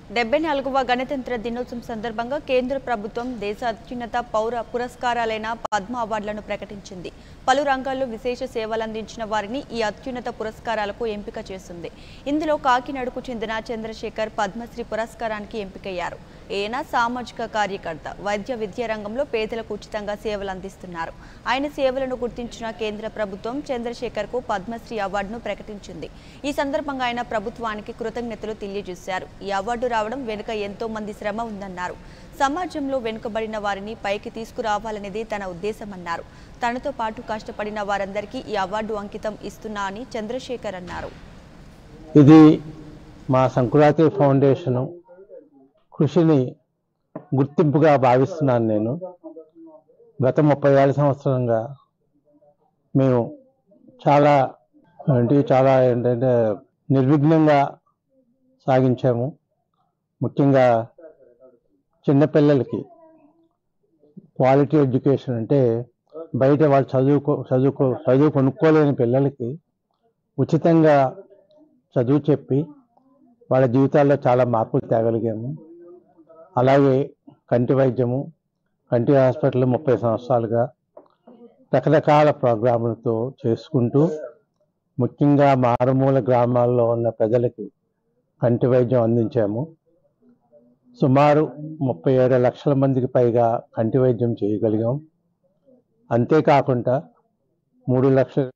డెబ్బై నాలుగవ గణతంత్ర దినోత్సవం సందర్భంగా కేంద్ర ప్రభుత్వం దేశ అత్యున్నత పౌర పురస్కారాలైన పద్మ అవార్డులను ప్రకటించింది పలు రంగాల్లో విశేష సేవలందించిన వారిని ఈ అత్యున్నత పురస్కారాలకు ఎంపిక చేసింది ఇందులో కాకినాడకు చెందిన చంద్రశేఖర్ పద్మశ్రీ పురస్కారానికి ఎంపికయ్యారు ఈయన సామాజిక కార్యకర్త వైద్య విద్యా రంగంలో పేదలకు ఉచితంగా సేవలు అందిస్తున్నారు ఆయన సేవలను గుర్తించిన కేంద్ర ప్రభుత్వం చంద్రశేఖర్కు పద్మశ్రీ అవార్డును ప్రకటించింది ఈ సందర్భంగా ఆయన ప్రభుత్వానికి కృతజ్ఞతలు తెలియజేశారు ఈ అవార్డు రావడం వెనుక ఎంతో మంది శ్రమ ఉందన్నారు సమాజంలో వెనుకబడిన వారిని పైకి తీసుకురావాలనేది తన ఉద్దేశమన్నారు తనతో పాటు కష్టపడిన వారందరికీ ఈ అవార్డు అంకితం ఇస్తున్నా అని చంద్రశేఖర్ అన్నారు ఇది మా సంకురాతి ఫౌండేషను కృషిని గుర్తింపుగా భావిస్తున్నాను నేను గత ముప్పై ఏళ్ళ సంవత్సరంగా మేము చాలా ఏంటి చాలా ఏంటంటే నిర్విఘ్నంగా సాగించాము ముఖ్యంగా చిన్నపిల్లలకి క్వాలిటీ ఎడ్యుకేషన్ అంటే బయట వాళ్ళు చదువుకో చదువుకో చదువు కొనుక్కోలేని పిల్లలకి ఉచితంగా చదువు చెప్పి వాళ్ళ జీవితాల్లో చాలా మార్పులు తేగలిగాము అలాగే కంటి వైద్యము కంటి హాస్పిటల్ ముప్పై సంవత్సరాలుగా రకరకాల ప్రోగ్రాములతో చేసుకుంటూ ముఖ్యంగా మారుమూల గ్రామాల్లో ఉన్న ప్రజలకి కంటి వైద్యం అందించాము సుమారు ముప్పై ఏడు లక్షల మందికి పైగా కంటి వైద్యం చేయగలిగాం అంతేకాకుండా మూడు లక్షల